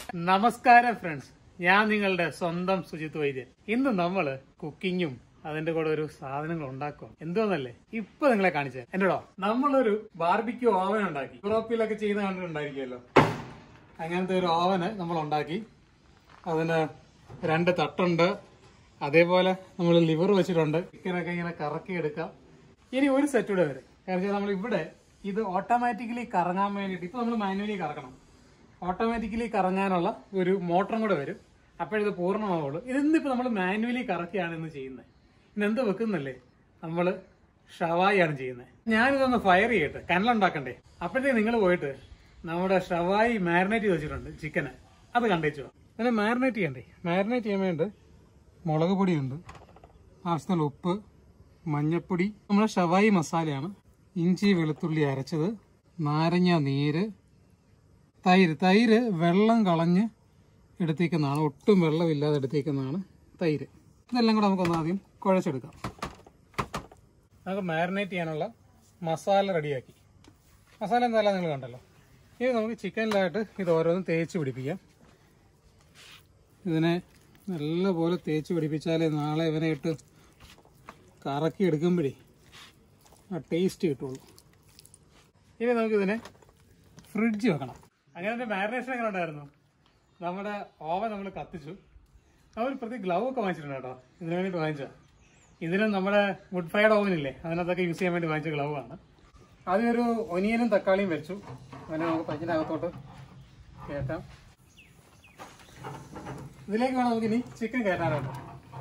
നമസ്കാരം ഫ്രണ്ട്സ് ഞാൻ നിങ്ങളുടെ സ്വന്തം സുജിത് വൈദ്യൻ ഇന്ന് നമ്മള് കുക്കിങ്ങും അതിന്റെ കൂടെ ഒരു സാധനങ്ങൾ ഉണ്ടാക്കും എന്തോന്നല്ലേ ഇപ്പൊ നിങ്ങളെ കാണിച്ചേ എന്റെടോ നമ്മളൊരു ബാർബിക്യൂ ഓവൻ ഉണ്ടാക്കി യൂറോപ്പിലൊക്കെ ചെയ്യുന്ന കണ്ടിട്ടുണ്ടായിരിക്കുമല്ലോ അങ്ങനത്തെ ഒരു ഓവന് നമ്മൾ ഉണ്ടാക്കി അതിന് രണ്ട് തട്ടുണ്ട് അതേപോലെ നമ്മൾ ലിവർ വെച്ചിട്ടുണ്ട് ചിക്കനൊക്കെ ഇങ്ങനെ കറക്കി എടുക്കാം ഇനി ഒരു സെറ്റ് കൂടെ വരും കാരണം നമ്മൾ ഇവിടെ ഇത് ഓട്ടോമാറ്റിക്കലി കറങ്ങാൻ വേണ്ടിയിട്ട് ഇപ്പൊ നമ്മൾ മാനുവലി കറക്കണം ഓട്ടോമാറ്റിക്കലി കറങ്ങാനുള്ള ഒരു മോട്ടറും കൂടെ വരും അപ്പോഴിത് പൂർണ്ണമാവുള്ളൂ ഇതിന്നിപ്പോ നമ്മൾ മാനുവലി കറക്കിയാണ് ഇന്ന് ചെയ്യുന്നത് ഇന്ന് എന്ത് വെക്കുന്നല്ലേ നമ്മൾ ഷവായിയാണ് ചെയ്യുന്നത് ഞാനിതൊന്ന് ഫയർ ചെയ്യട്ടെ കനലുണ്ടാക്കണ്ടേ അപ്പോഴത്തേക്ക് നിങ്ങൾ പോയിട്ട് നമ്മുടെ ഷവായി മാരിനേറ്റ് ചെയ്ത് വെച്ചിട്ടുണ്ട് ചിക്കന് അത് കണ്ടേച്ചു അങ്ങനെ മാരിനേറ്റ് ചെയ്യണ്ടേ മാരിനേറ്റ് ചെയ്യാൻ വേണ്ടി മുളക് പൊടിയുണ്ട് ആവശ്യത്തിനുള്ള ഉപ്പ് മഞ്ഞപ്പൊടി നമ്മുടെ ഷവായി മസാലയാണ് ഇഞ്ചി വെളുത്തുള്ളി അരച്ചത് നാരങ്ങ നീര് തൈര് തൈര് വെള്ളം കളഞ്ഞ് എടുത്തേക്കുന്നതാണ് ഒട്ടും വെള്ളമില്ലാതെ എടുത്തേക്കുന്നതാണ് തൈര് ഇതെല്ലാം കൂടെ നമുക്കൊന്ന് ആദ്യം കുഴച്ചെടുക്കാം നമുക്ക് മാരിനേറ്റ് ചെയ്യാനുള്ള മസാല റെഡിയാക്കി മസാല എന്തായാലും നിങ്ങൾ കണ്ടല്ലോ ഇനി നമുക്ക് ചിക്കനിലായിട്ട് ഇത് ഓരോന്നും തേച്ച് പിടിപ്പിക്കാം ഇതിനെ നല്ലപോലെ തേച്ച് പിടിപ്പിച്ചാലേ നാളെ ഇവനെ ഇട്ട് കറക്കി എടുക്കുമ്പോഴേ ആ ടേസ്റ്റ് കിട്ടുള്ളൂ ഇനി നമുക്കിതിനെ ഫ്രിഡ്ജ് വെക്കണം അങ്ങനെ അതിന്റെ മാരിനേഷൻ എങ്ങനെ ഉണ്ടായിരുന്നു നമ്മുടെ ഓവൻ നമ്മൾ കത്തിച്ചു നമ്മൾ പ്രതി ഗ്ലൗ ഒക്കെ വാങ്ങിച്ചിട്ടുണ്ട് കേട്ടോ ഇതിനു വേണ്ടിയിട്ട് വാങ്ങിച്ച ഇതിന് നമ്മുടെ വുഡ് ഫയർഡ് ഓവൻ ഇല്ലേ അതിനകത്തൊക്കെ യൂസ് ചെയ്യാൻ വേണ്ടി വാങ്ങിച്ച ഗ്ലൗ ആണ് ആദ്യം ഒരു ഒനിയനും തക്കാളിയും വെച്ചു അങ്ങനെ നമുക്ക് പഞ്ചിനകത്തോട്ട് കയറ്റാം ഇതിലേക്ക് വേണം നമുക്ക് ഇനി ചിക്കൻ കയറ്റാനുണ്ട്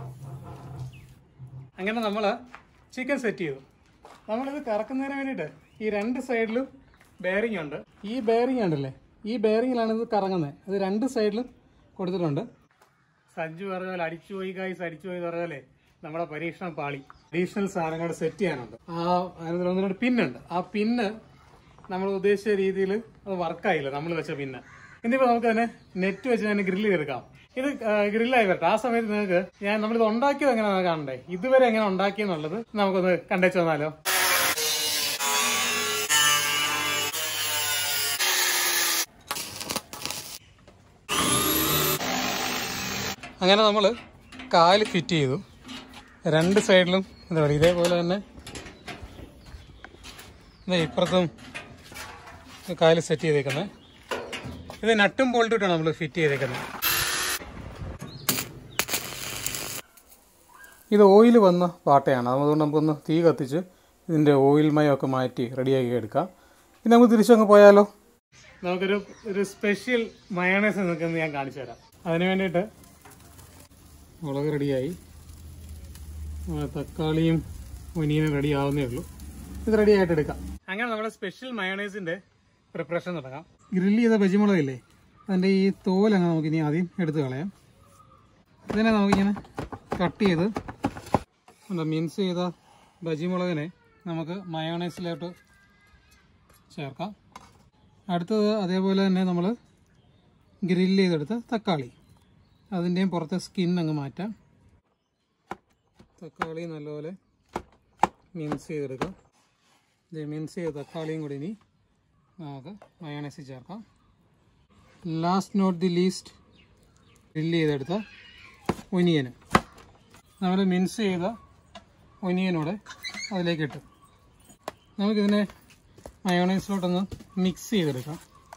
അങ്ങനെ നമ്മൾ ചിക്കൻ സെറ്റ് ചെയ്തു നമ്മളിത് കറക്കുന്നതിന് വേണ്ടിയിട്ട് ഈ രണ്ട് സൈഡിലും ബെയറിംഗ് ഉണ്ട് ഈ ബെയറിംഗ് ഉണ്ടല്ലേ ഈ ബെയറിങ്ങിലാണ് ഇത് കറങ്ങുന്നത് അത് രണ്ട് സൈഡിലും കൊടുത്തിട്ടുണ്ട് സഞ്ജു പറഞ്ഞ പോലെ അടിച്ചു പോയി കായ്സ് അടിച്ചു പോയി പറഞ്ഞ പോലെ നമ്മുടെ പരീക്ഷണം പാളി അഡീഷണൽ സാധനങ്ങൾ സെറ്റ് ചെയ്യാനുണ്ട് ആ അതിനകത്ത് ഒന്ന് രണ്ട് പിന്നുണ്ട് ആ പിന്ന് നമ്മൾ ഉദ്ദേശിച്ച രീതിയിൽ അത് വർക്കായില്ല നമ്മൾ വെച്ച പിന്ന് ഇന്നിപ്പോ നമുക്ക് തന്നെ നെറ്റ് വെച്ച് തന്നെ ഗ്രില്ല് ചെയ്തെടുക്കാം ഇത് ഗ്രില്ലായി വരട്ടെ ആ സമയത്ത് നിങ്ങൾക്ക് ഞാൻ നമ്മളിത് ഉണ്ടാക്കിയത് എങ്ങനെയാണ് കാണണ്ടേ ഇതുവരെ എങ്ങനെ ഉണ്ടാക്കിയെന്നുള്ളത് നമുക്കൊന്ന് കണ്ടേച്ചു തന്നാലോ അങ്ങനെ നമ്മൾ കാല് ഫിറ്റ് ചെയ്തു രണ്ട് സൈഡിലും എന്താ പറയുക ഇതേപോലെ തന്നെ ദേ ഇപ്പുറത്തും കാല് സെറ്റ് ചെയ്തേക്കുന്നത് ഇത് നട്ടും ബോൾട്ടിട്ടാണ് നമ്മൾ ഫിറ്റ് ചെയ്തേക്കുന്നത് ഇത് ഓയിൽ വന്ന പാട്ടയാണ് അതുകൊണ്ട് നമുക്കൊന്ന് തീ കത്തിച്ച് ഇതിൻ്റെ ഓയിൽ മയമൊക്കെ മാറ്റി റെഡിയാക്കി എടുക്കാം ഇനി നമുക്ക് തിരിച്ചങ്ങ് പോയാലോ നമുക്കൊരു ഒരു സ്പെഷ്യൽ മയണൈസ് നിങ്ങൾക്ക് ഞാൻ കാണിച്ചു തരാം അതിന് വേണ്ടിയിട്ട് മുളക് റെഡിയായി ആ, തക്കാളിയും ഒനിയനും റെഡി ആവുന്നേ ഉള്ളൂ ഇത് റെഡി ആയിട്ട് എടുക്കാം അങ്ങനെ നമ്മുടെ സ്പെഷ്യൽ മയോണൈസിന്റെ പ്രിപ്പറേഷൻ തുടങ്ങാം ഗ്രില്ല് ചെയ്ത ബജിമുളകില്ലേ അതിന്റെ ഈ തോലങ്ങ് നമുക്ക് ഇനി ആദ്യം എടുത്ത് കളയാം ഇതിനെ നമുക്കിങ്ങനെ കട്ട് ചെയ്ത് എന്താ മിൻസ് ചെയ്ത ബജിമുളകിനെ നമുക്ക് മയോണൈസിലോട്ട് ചേർക്കാം അടുത്തത് അതേപോലെ തന്നെ നമ്മൾ ഗ്രില്ല് ചെയ്തെടുത്ത തക്കാളി അതിൻ്റെയും പുറത്തെ സ്കിൻ അങ്ങ് മാറ്റാം തക്കാളി നല്ലപോലെ മിൻസ് ചെയ്തെടുക്കാം ഇത് മിൻസ് ചെയ്ത തക്കാളിയും കൂടി ഇനി നമുക്ക് മയോണൈസിൽ ചേർക്കാം last not the least grill ചെയ്തെടുത്ത ഒനിയന് നമ്മൾ മിൻസ് ചെയ്ത ഒനിയനൂടെ അതിലേക്ക് ഇട്ടു നമുക്കിതിനെ മയോണൈസിലോട്ടൊന്ന് മിക്സ് ചെയ്തെടുക്കാം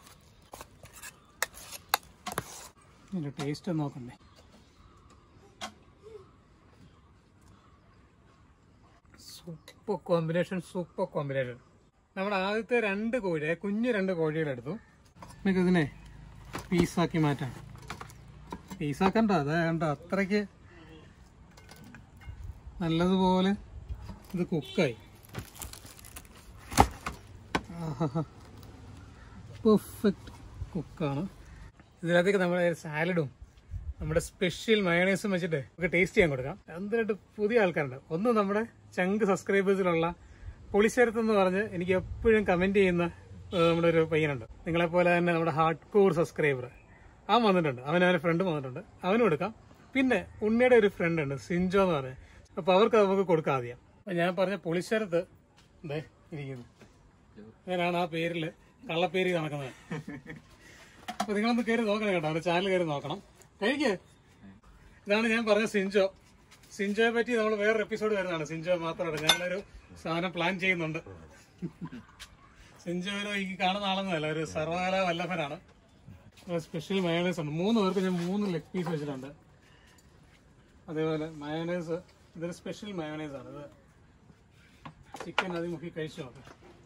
ഇതിൻ്റെ ടേസ്റ്റ് ഒന്ന് നോക്കണ്ടേ സൂപ്പർ കോമ്പിനേഷൻ സൂപ്പർ കോമ്പിനേഷൻ നമ്മുടെ ആദ്യത്തെ രണ്ട് കോഴി കുഞ്ഞു രണ്ട് കോഴികളെടുത്തു നമുക്ക് ഇതിനെ പീസാക്കി മാറ്റാം പീസാക്കണ്ട അത് കണ്ട അത്രയ്ക്ക് നല്ലതുപോലെ ഇത് കുക്കായി പെർഫെക്റ്റ് കുക്കാണ് ഇതിനകത്തേക്ക് നമ്മുടെ സാലഡും നമ്മുടെ സ്പെഷ്യൽ മയണൈസും വെച്ചിട്ട് നമുക്ക് ടേസ്റ്റ് ചെയ്യാൻ കൊടുക്കാം എന്തിനായിട്ട് പുതിയ ആൾക്കാരുണ്ട് ഒന്ന് നമ്മുടെ ചങ്ക് സബ്സ്ക്രൈബേഴ്സിലുള്ള പൊളിശരത്ത് എന്ന് പറഞ്ഞ് എനിക്ക് എപ്പോഴും കമന്റ് ചെയ്യുന്ന ഏഹ്, നമ്മുടെ ഒരു പയ്യനുണ്ട് നിങ്ങളെ പോലെ തന്നെ നമ്മുടെ ഹാർഡ് കോർ സബ്സ്ക്രൈബർ അവൻ വന്നിട്ടുണ്ട് അവൻ അവന്റെ ഫ്രണ്ട് വന്നിട്ടുണ്ട് അവനും എടുക്കാം പിന്നെ ഉണ്ണിയുടെ ഒരു ഫ്രണ്ട് ഉണ്ട് സിഞ്ചോ എന്ന് പറഞ്ഞ് അപ്പൊ അവർക്ക് നമുക്ക് കൊടുക്കാം ആദ്യം അപ്പൊ ഞാൻ പറഞ്ഞ പൊളിശരത്ത് ദേ ഇരിക്കുന്നു ഞാനാണ് ആ പേരിൽ കള്ളപ്പേര് നടക്കുന്നത് അപ്പൊ നിങ്ങളൊന്ന് കയറി നോക്കണം കേട്ടോ അവരുടെ ചാനൽ കയറി നോക്കണം കഴിക്ക് ഇതാണ് ഞാൻ പറഞ്ഞ സിൻജോ സിൻജോയെ പറ്റി നമ്മൾ വേറൊരു എപ്പിസോഡ് വരുന്നതാണ് സിൻജോ മാത്രമല്ല ഞാനൊരു സാധനം പ്ലാൻ ചെയ്യുന്നുണ്ട് സിൻജോ ഒരു ഈ കാണുന്ന ആളൊന്നുമല്ല ഒരു സർവകാല വല്ലഭനാണ് സ്പെഷ്യൽ മയോണൈസ് ഉണ്ട് മൂന്ന് പേർക്ക് ഞാൻ മൂന്ന് ലെഗ് പീസ് വെച്ചിട്ടുണ്ട് അതേപോലെ മയോണൈസ് ഇതൊരു സ്പെഷ്യൽ മയോണൈസ് ആണ് ഇത് ചിക്കൻ അതിൽ മുക്കി കഴിച്ചു നോക്കാം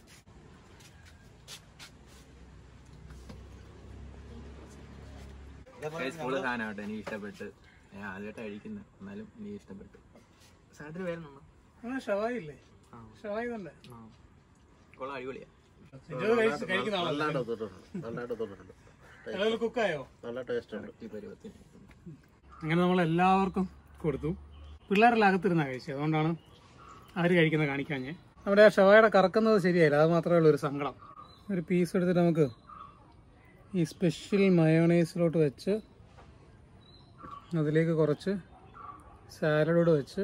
സ്കൂള് സാധനമാട്ടെ എനിക്ക് ഇഷ്ടപ്പെട്ട് ഞാൻ ആദ്യമായിട്ട് കഴിക്കുന്നത് എന്നാലും എനിക്ക് ഇഷ്ടപ്പെട്ടു സാധനത്തിന് പേരുണ്ടോ ആ ഷവായി ഇല്ലേ ഷവായി തന്നെ കൊള്ളാം അടിപൊളിയാ സിൻജോ ഇത് കഴിച്ച് കഴിക്കുന്ന ആളല്ലേ നല്ലതായിട്ട് തൊട്ടിട്ടുണ്ട് നല്ലതായിട്ട് തൊട്ടിട്ടുണ്ട് എല്ലാവരും കുക്കായോ നല്ല ടേസ്റ്റ് ഉണ്ട് ഈ പരുവത്തിന് അങ്ങനെ നമ്മൾ എല്ലാവർക്കും കൊടുത്തു പിള്ളേരെല്ലാം അകത്തിരുന്നാ കഴിച്ചത് അതുകൊണ്ടാണ് അവർ കഴിക്കുന്നത് കാണിക്കാഞ്ഞ് നമ്മുടെ ആ ഷവായുടെ കറക്കുന്നത് ശരിയായില്ല അത് മാത്രമേ ഉള്ളൂ ഒരു സങ്കടം ഒരു പീസ് എടുത്തിട്ട് നമുക്ക് ഈ സ്പെഷ്യൽ മയോണൈസിലോട്ട് വെച്ച് അതിലേക്ക് കുറച്ച് സാലഡോട് വെച്ച്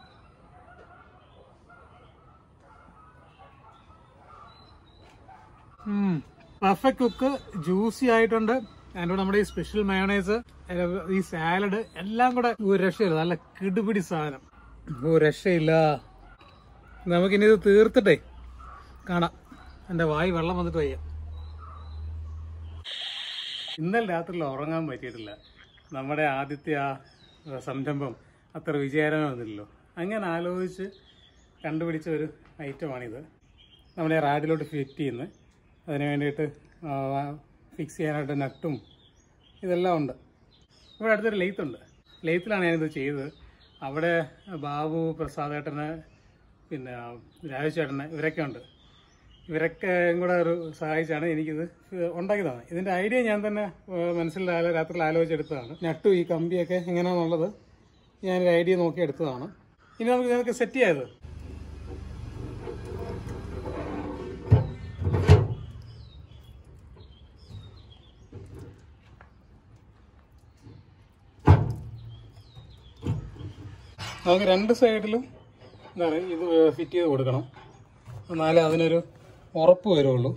പെർഫെക്റ്റ് കുക്ക് ജ്യൂസി ആയിട്ടുണ്ട് അതിൻ്റെ കൂടെ നമ്മുടെ ഈ സ്പെഷ്യൽ മയോണൈസ് ഈ സാലഡ് എല്ലാം കൂടെ ഒരു രക്ഷയില്ല നല്ല കിടുപിടി സാധനം ഓ രക്ഷയില്ല നമുക്കിനി ഇത് തീർത്തിട്ടേ കാണാം എൻ്റെ വായി വെള്ളം വന്നിട്ട് വയ്യ ഇന്നലെ രാത്രിയിൽ ഉറങ്ങാൻ പറ്റിയിട്ടില്ല നമ്മുടെ ആദ്യത്തെ ആ സംരംഭം അത്ര വിജയകരമാകുന്നില്ലല്ലോ അങ്ങനെ ആലോചിച്ച് കണ്ടുപിടിച്ച ഒരു ഐറ്റമാണിത് നമ്മുടെ റാഡിലോട്ട് ഫിറ്റ് ചെയ്യുന്നത് അതിന് വേണ്ടിയിട്ട് ഫിക്സ് ചെയ്യാനായിട്ട് നട്ടും ഇതെല്ലാം ഉണ്ട് ഇവിടെ അടുത്തൊരു ലെയ്ത്തുണ്ട് ലെയ്ത്തിലാണ് ഞാനിത് ചെയ്തത് അവിടെ ബാബു പ്രസാദേട്ടന് പിന്നെ രാജേഷേട്ടന് ഇവരൊക്കെ ഉണ്ട് ഇവരൊക്കെ കൂടെ ഒരു സഹായിച്ചാണ് എനിക്കിത് ഉണ്ടാക്കിയതാണ് ഇതിന്റെ ഐഡിയ ഞാൻ തന്നെ ഏഹ്, മനസ്സിൽ ആലോ- രാത്രിയിൽ ആലോചിച്ചെടുത്തതാണ് നട്ടു ഈ കമ്പിയൊക്കെ എങ്ങനെയാണെന്നുള്ളത് ഞാനൊരു ഐഡിയ നോക്കി എടുത്തതാണ് ഇനി നമുക്ക് ഇതൊക്കെ സെറ്റ് ചെയ്യാത് നമുക്ക് രണ്ട് സൈഡിലും എന്താണ് ഇത് ഫിറ്റ് ചെയ്ത് കൊടുക്കണം എന്നാലേ അതിനൊരു ഉറപ്പ് വരുള്ളൂ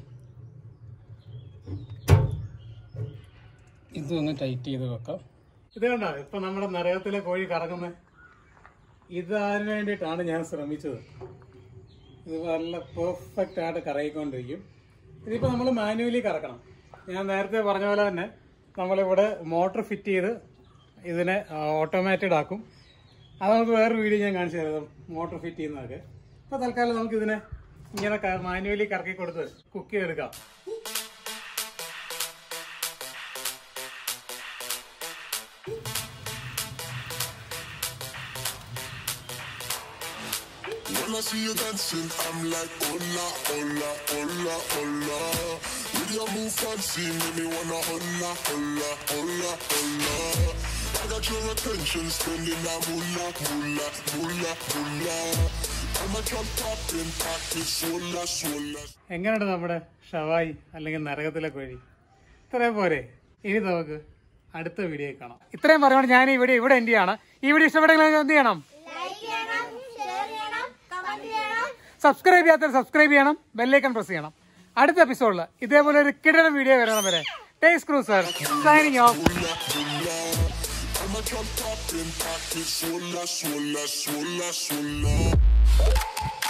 ഇതും ഒന്ന് ടൈറ്റ് ചെയ്ത് വെക്കാം ഇത് കണ്ടോ ഇപ്പൊ നമ്മുടെ നരകത്തിലെ കോഴി കറങ്ങുന്നത് ഇത് അതിന് വേണ്ടിയിട്ടാണ് ഞാൻ ശ്രമിച്ചത് ഇത് നല്ല പെർഫെക്റ്റ് ആയിട്ട് കറങ്ങിക്കൊണ്ടിരിക്കും ഇതിപ്പോ നമ്മൾ മാനുവലി കറക്കണം ഞാൻ നേരത്തെ പറഞ്ഞ പോലെ തന്നെ നമ്മളിവിടെ മോട്ടർ ഫിറ്റ് ചെയ്ത് ഇതിനെ ഓട്ടോമാറ്റഡ് ആക്കും അത് നമുക്ക് വേറൊരു വീഡിയോ ഞാൻ കാണിച്ചു തരാം മോട്ടർ ഫിറ്റ് ചെയ്യുന്നതൊക്കെ അപ്പൊ തൽക്കാലം നമുക്ക് ഇതിനെ ഇങ്ങനെ മാനുവലി കറക്കി കൊടുത്ത് കുക്ക് ചെയ്തെടുക്കാം When I see you dancing, I'm like, hola, hola, hola, hola. With your move fancy, make me wanna hola, hola, hola, hola. I got your attention, spending that moolah, moolah, moolah, moolah. I'm a drop popping, pocket, swola, swola. എങ്ങനെയുണ്ട് നമ്മുടെ ഷവായി അല്ലെങ്കിൽ നരകത്തിലെ കോഴി ഇത്രയും പോരെ ഇനി നമുക്ക് അടുത്ത വീഡിയോ കാണാം ഇത്രയും പറയുകൊണ്ട് ഞാൻ ഈ വീഡിയോ ഇവിടെ എൻഡ് ചെയ്യാണ് ഈ വീഡിയോ ഇഷ്ടപ്പെട്ടെങ്കിൽ എന്ത് ചെയ്യണം ലൈക്ക് ചെയ്യണം ഷെയർ ചെയ്യണം കമന്റ് ചെയ്യണം സബ്സ്ക്രൈബ് ചെയ്യാത്തവർ സബ്സ്ക്രൈബ് ചെയ്യണം ബെല്ലൈക്കൺ പ്രസ് ചെയ്യണം അടുത്ത എപ്പിസോഡിൽ ഇതേപോലെ ഒരു കിടന്ന വീഡിയോ വരണം വരെ taste cruiser signing off Moolah, moolah. I'm a drop popping, pocket, swola, swola, swola, swola.